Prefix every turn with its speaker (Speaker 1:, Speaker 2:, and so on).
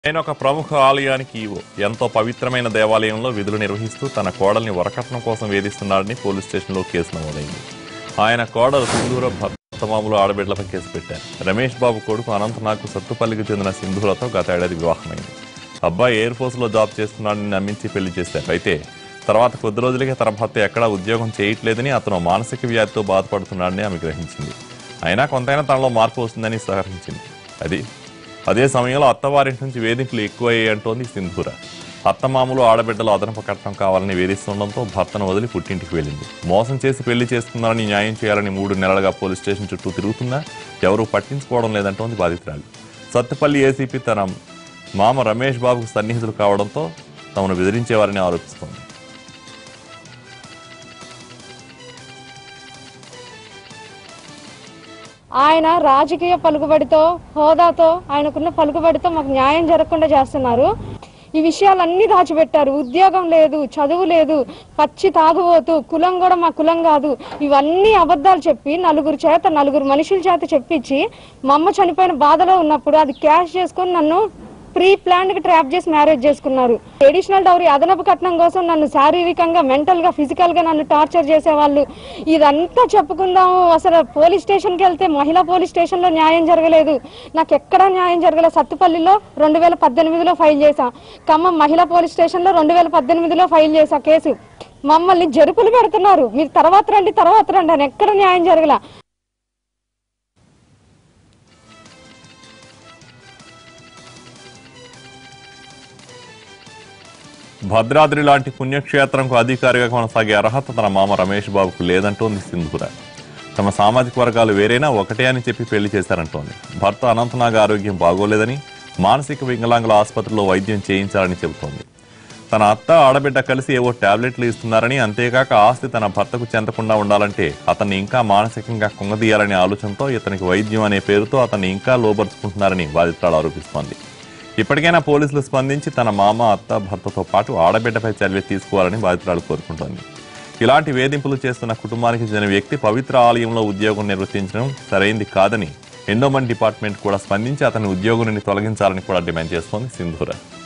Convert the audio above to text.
Speaker 1: ఆయన ఒక ప్రముఖ ఆలయానికి ఈవో ఎంతో పవిత్రమైన దేవాలయంలో విధులు నిర్వహిస్తూ తన కోడల్ని వరకట్నం కోసం వేధిస్తున్నాడని పోలీస్ స్టేషన్లో కేసు నమోదైంది ఆయన కోడలు సింధూర భర్తమాములు ఆడబిడ్డలపై కేసు పెట్టారు రమేష్ బాబు కొడుకు అనంతనాగ్ సత్తుపల్లికి చెందిన సింధూరతో గత ఏడాది వివాహమైంది అబ్బాయి ఎయిర్ ఫోర్స్ లో జాబ్ చేస్తున్నాడని నమ్మించి పెళ్లి చేశారు అయితే తర్వాత కొద్ది రోజులకే తన భర్త ఎక్కడా ఉద్యోగం చేయట్లేదని అతను మానసిక వ్యాధితో బాధపడుతున్నాడని ఆమె గ్రహించింది అయినా కొంతైనా తనలో మార్పు వస్తుందని సహకరించింది అది అదే సమయంలో అత్తవారింటి నుంచి వేధింపులు ఎక్కువయ్యాయి అంటోంది సింధూర అత్తమామలు ఆడబిడ్డలు అదనపు కట్నం కావాలని వేధిస్తుండడంతో భర్తను వదిలి పుట్టింటికి వెళ్ళింది మోసం చేసి పెళ్లి చేసుకున్నారని న్యాయం చేయాలని మూడు నెలలుగా పోలీస్ స్టేషన్ చుట్టూ తిరుగుతున్నా ఎవరూ పట్టించుకోవడం లేదంటోంది బాధితురాలు సత్తుపల్లి ఏసీపీ తన మామ రమేష్ బాబుకు సన్నిహితులు కావడంతో తమను బెదిరించేవారని ఆరోపిస్తోంది
Speaker 2: ఆయన రాజకీయ పలుకుబడితో హోదాతో ఆయనకున్న పలుకుబడితో మాకు న్యాయం జరగకుండా చేస్తున్నారు ఈ విషయాలన్నీ దాచిపెట్టారు ఉద్యోగం లేదు చదువు లేదు పచ్చి తాగుబోతు కులం కూడా మా కులం కాదు ఇవన్నీ అబద్ధాలు చెప్పి నలుగురు చేత నలుగురు మనుషుల చేత చెప్పించి మా అమ్మ చనిపోయిన బాధలో ఉన్నప్పుడు అది క్యాష్ చేసుకొని నన్ను ప్రీ ప్లాన్డ్ గా ట్రాప్ చేసి మ్యారేజ్ చేసుకున్నారు ట్రెడిషనల్ డౌరీ అదనపు కట్నం కోసం నన్ను శారీరకంగా మెంటల్ గా ఫిజికల్ గా నన్ను టార్చర్ చేసేవాళ్ళు ఇదంతా చెప్పుకుందాము అసలు పోలీస్ స్టేషన్ కి వెళ్తే మహిళా పోలీస్ స్టేషన్ లో న్యాయం జరగలేదు నాకు ఎక్కడా న్యాయం జరగలేదు సత్తుపల్లిలో రెండు వేల పద్దెనిమిదిలో ఫైల్ చేశా ఖమ్మం మహిళా పోలీస్ స్టేషన్ లో రెండు వేల పద్దెనిమిదిలో ఫైల్ చేశా కేసు మమ్మల్ని జరుపులు పెడుతున్నారు మీరు తర్వాత రండి తర్వాత రండి అని ఎక్కడ న్యాయం జరగల
Speaker 1: భద్రాద్రి లాంటి పుణ్యక్షేత్రంకు అధికారిగా కొనసాగే అర్హత తన మామ రమేష్ బాబుకు లేదంటోంది సింధూర తమ సామాజిక వర్గాలు వేరైనా ఒకటే అని చెప్పి పెళ్లి చేశారంటోంది భర్త అనంతనాగ్ ఆరోగ్యం బాగోలేదని మానసిక వికలాంగుల ఆసుపత్రిలో వైద్యం చేయించాలని చెబుతోంది తన అత్త ఆడబిడ్డ కలిసి ఏవో టాబ్లెట్లు ఇస్తున్నారని అంతేకాక ఆస్తి తన భర్తకు చెందకుండా ఉండాలంటే అతన్ని ఇంకా మానసికంగా కుంగదీయాలనే ఆలోచనతో ఇతనికి వైద్యం అనే పేరుతో అతన్ని ఇంకా లోబరుచుకుంటున్నారని బాధితురాలు ఆరోపిస్తోంది ఇప్పటికైనా పోలీసులు స్పందించి తన మామ అత్త భర్తతో పాటు ఆడబిడ్డపై చర్య తీసుకోవాలని బాధితురాలు కోరుకుంటోంది ఇలాంటి వేధింపులు చేస్తున్న కుటుంబానికి చెందిన వ్యక్తి పవిత్ర ఆలయంలో ఉద్యోగం నిర్వర్తించడం సరైంది కాదని ఎండోమెంట్ డిపార్ట్మెంట్ కూడా స్పందించి అతని ఉద్యోగం నుండి తొలగించాలని కూడా డిమాండ్ చేస్తోంది సింధూర